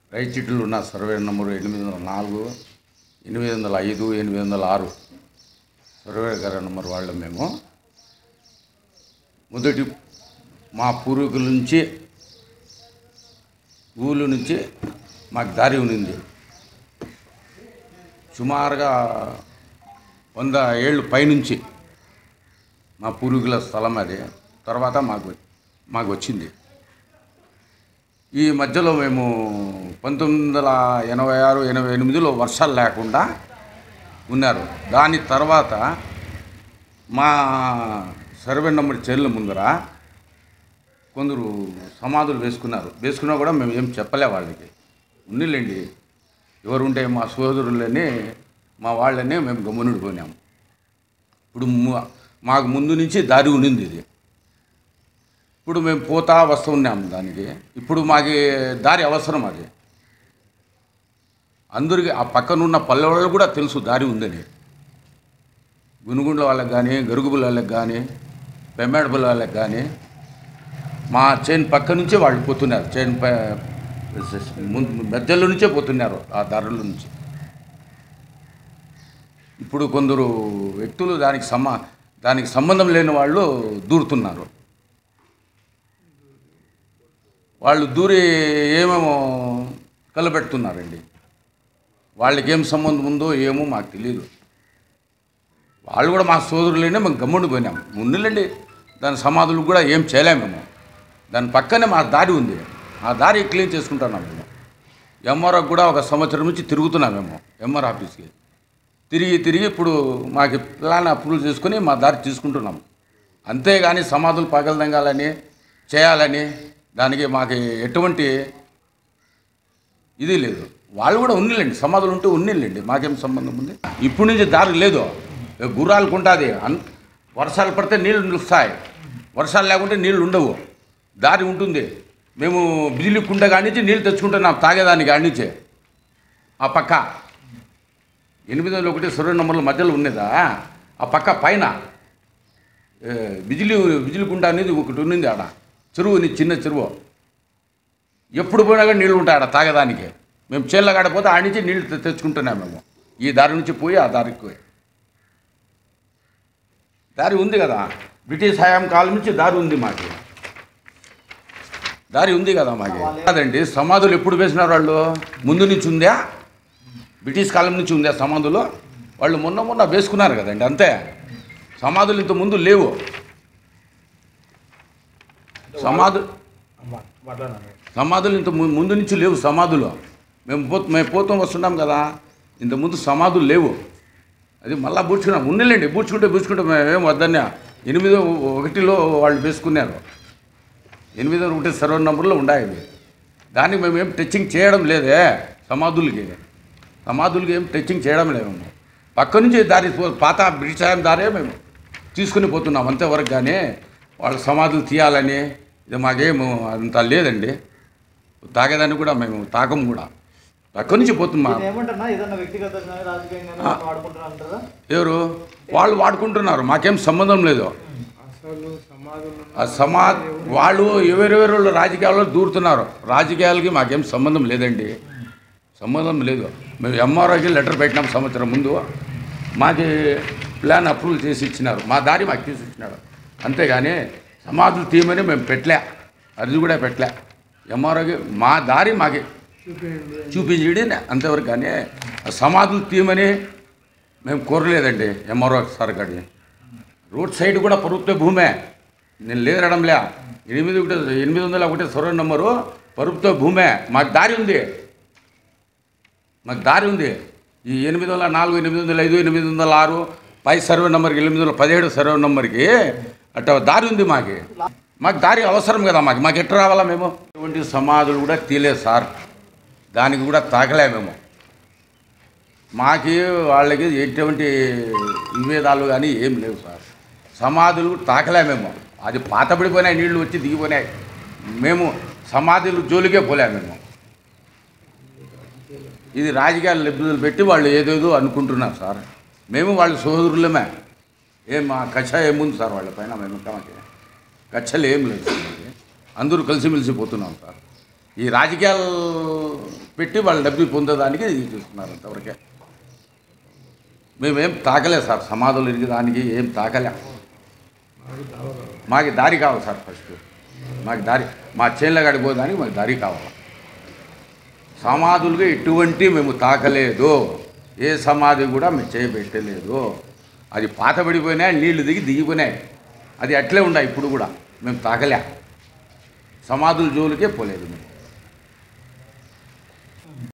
Right చిట్లు ఉన్న survey number ఎనిమిది వందల నాలుగు ఎనిమిది వందల ఐదు ఎనిమిది వందల ఆరు సర్వే గారి నంబర్ వాళ్ళం మేము మొదటి మా పూర్వీకుల నుంచి ఊళ్ళ నుంచి మాకు దారి ఉన్నింది సుమారుగా వంద ఏళ్ళు పైనుంచి మా పూర్వీకుల స్థలం అది తర్వాత మాకు మాకు వచ్చింది ఈ మధ్యలో మేము పంతొమ్మిది వందల ఎనభై ఆరు ఎనభై ఎనిమిదిలో వర్షాలు లేకుండా ఉన్నారు దాని తర్వాత మా సర్వే నెంబర్ చెర్ల ముందర కొందరు సమాధులు వేసుకున్నారు వేసుకున్నా కూడా మేము ఏం చెప్పలే వాళ్ళకి ఉన్నిలేండి ఎవరుంటే మా సోదరులని మా వాళ్ళని మేము గమ్మునుడిపోయినాము ఇప్పుడు ము- మాకు ముందు నుంచి దారి ఉన్నింది ఇది ఇప్పుడు మేము పోతా వస్తూ ఉన్నాం దానికి ఇప్పుడు మాకు దారి అవసరం అది అందరికి ఆ పక్కన ఉన్న పల్లె వాళ్ళకు కూడా తెలుసు దారి ఉందని గునుగుండ్ల వాళ్ళకి కానీ గరుగుబుల వాళ్ళకి కానీ పెమ్మేడబుల వాళ్ళకి కానీ మా చైన్ పక్క నుంచే వాళ్ళు పోతున్నారు చైన్ ప ముందు మధ్యలో నుంచే పోతున్నారు ఆ దారుల నుంచి ఇప్పుడు కొందరు వ్యక్తులు దానికి సమ దానికి సంబంధం లేని వాళ్ళు దూరుతున్నారు వాళ్ళు దూరి ఏమేమో కలబెడుతున్నారండి వాళ్ళకి ఏం సంబంధం ఉందో ఏమో మాకు తెలియదు వాళ్ళు కూడా మా సోదరులేనే మేము గమ్ముండి పోయినాం ముందులేండి దాని సమాధులు కూడా ఏం చేయలేము మేము దాని పక్కనే మా దారి ఉంది ఆ దారి క్లీన్ చేసుకుంటున్నాం మేము ఎంఆర్ఓ కూడా ఒక సంవత్సరం నుంచి తిరుగుతున్నాం మేము ఎంఆర్ ఆఫీస్కి తిరిగి తిరిగి ఇప్పుడు మాకు ప్లాన్ అప్రూవల్ చేసుకొని మా దారి తీసుకుంటున్నాం అంతేగాని సమాధులు పగలదంగాలని చేయాలని దానికి మాకు ఎటువంటి ఇది లేదు వాళ్ళు కూడా ఉన్నిలేండి సమాధులు ఉంటే ఉన్నిలేండి మాకేం సంబంధం ఉంది ఇప్పుడు నుంచి దారి లేదు గుర్రాలకు ఉంటుంది అన్ వర్షాలు పడితే నీళ్లు నిలుస్తాయి వర్షాలు లేకుంటే నీళ్లు ఉండవు దారి ఉంటుంది మేము బిజిలీ కుండ కానించి నీళ్ళు తెచ్చుకుంటున్నాం తాగేదాన్ని కానించి ఆ పక్క ఎనిమిది వందల ఒకటి సర్వే నంబర్ల మధ్యలో ఉన్నదా ఆ పక్క పైన ఏ, బిజిలీ బిజిలీ కుంట అనేది ఒకటి ఉన్నింది ఆడ చెరువు ఉంది, చిన్న చెరువు ఎప్పుడు పోయినా కానీ నీళ్ళు ఉంటాయి ఆడ తాగేదానికి మేము చేనులో కాడపోతే ఆడ నుంచి నీళ్ళు తె- తెచ్చుకుంటున్నాం మేము ఈ దారి నుంచి పోయి ఆ దారికి పోయి దారి ఉంది కదా బ్రిటిష్ హయాం కాలం నుంచి దారి ఉంది మాకు దారి ఉంది కదా మాకు కాదండి సమాధులు ఎప్పుడు వేసినారు వాళ్ళు ముందు నుంచి ఉందా బ్రిటిష్ కాలం నుంచి ఉందా సమాధులు వాళ్ళు మొన్న మొన్న వేసుకున్నారు కదండి అంతే సమాధులు ఇంత ముందు లేవు సమాధు సమాధులు ఇంత ము- ముందు నుంచి లేవు సమాధులు మేము పో మేము పోతాం వస్తున్నాం కదా ఇంత ముందు సమాధులు లేవు అది మళ్ళా బూడ్చుకున్నాం ఉన్నలేండి బూడ్చుకుంటే బూడ్చుకుంటే మేమేం వద్దన్నా ఎనిమిదో ఒకటిలో వాళ్ళు వేసుకున్నారు ఎనిమిదో ఒకటి సర్వర్ నంబర్లో ఉన్నాయి అవి దానికి మేము ఏం టచింగ్ చేయడం లేదే సమాధులకి సమాధులకి ఏం టచింగ్ చేయడం లేదు మేము పక్క నుంచి దారి పో- పాత బ్రిటిష్ ఆయన దారే మేము తీసుకుని పోతున్నాం అంతేవరకు కానీ వాళ్ళ సమాధులు తీయాలని ఇది మాకేం అంత లేదండి తాగేదాన్ని కూడా మేము తాగం కూడా పక్క నుంచి పోతున్నాం దీన్ని ఏమంటారా ఏదన్నా వ్యక్తిగతంగా రాజకీయంగా వాడుకుంటున్నారు అంటారా ఎవరు వాళ్ళు వాడుకుంటున్నారు మాకేం సంబంధం లేదు అసలు సమాధులు ఆ సమా వాళ్ళు ఎవరెవరు రాజకీయాల్లో దూరుతున్నారు రాజకీయాలకి మాకేం సంబంధం లేదండి సంబంధం లేదు మేము ఎంఆర్ఓకి లెటర్ పెట్టినాం సంవత్సరం ముందు మాకి ప్లాన్ అప్రూవల్ చేసి ఇచ్చినారు మా దారి మాకు తీసి ఇచ్చినాడు అంతేగాని సమాధులు తీయమని మేము పెట్టలే అది కూడా పెట్టలే ఎంఆర్ఓకి మా దారి మాకి చూపించండి చూపించడి అంతవరకు కానీ ఆ సమాధులు తీయమని మేము కోరలేదండి ఎంఆర్ఓ సార్ గారి రోడ్ సైడ్ కూడా ప్రభుత్వ భూమే నేను లేదనడంలే ఎనిమిది ఒకటి ఎనిమిది వందల ఒకటి సొర నెంబరు ప్రభుత్వ భూమే మాకు దారి ఉంది మాకు దారి ఉంది ఈ ఎనిమిది వందల నాలుగు ఎనిమిది వందల ఐదు ఎనిమిది వందల ఆరు పై సర్వే నెంబర్కి ఎనిమిది వందల పదిహేడు సర్వే నెంబర్కి అట్ట దారి ఉంది మాకు మాకు దారి అవసరం కదా మాకు మాకు ఎట్లా రావాలా మేము ఇటువంటి సమాధులు కూడా తీయలేదు సార్ దానికి కూడా తాకలే మేము మాకి వాళ్ళకి ఎటువంటి విభేదాలు కానీ ఏం లేవు సార్ సమాధులు తాకలే మేము అది పాతబడిపోయినాయి నీళ్లు వచ్చి దిగిపోయినాయి మేము సమాధులు జోలికే పోలే మేము ఇది రాజకీయాలు లబ్ధులు పెట్టి వాళ్ళు ఏదేదో అనుకుంటున్నారు సార్ మేము వాళ్ళ సోదరులమే ఏం మా కక్ష ఏముంది సార్ వాళ్ళ పైన మేము మాకి కక్షలు ఏం లేదు సార్ మాకి. అందరూ కలిసిమెలిసి పోతున్నాం సార్ ఈ రాజకీయాలు పెట్టి వాళ్ళు డబ్బు పొందేదానికి ఇది చూస్తున్నారు అంతవరకే మేమేం తాకలే సార్ సమాధులు ఇరిగి దానికి ఏం తాకలే మాకు దావ కావాలి మాకు దారి కావాలి సార్ ఫస్ట్ మాకు దారి మా చేనుల గడిపోదానికి మాకు దారి కావాలి సమాధులుగా ఎటువంటి మేము తాకలేదు ఏ సమాధి కూడా మేము చేయబెట్టలేదు అది పాతబడిపోయినాయి నీళ్లు దిగి దిగిపోయినాయి అది అట్లే ఉన్నాయి ఇప్పుడు కూడా మేము తాకలే సమాధుల జోలికే పోలేదు మేము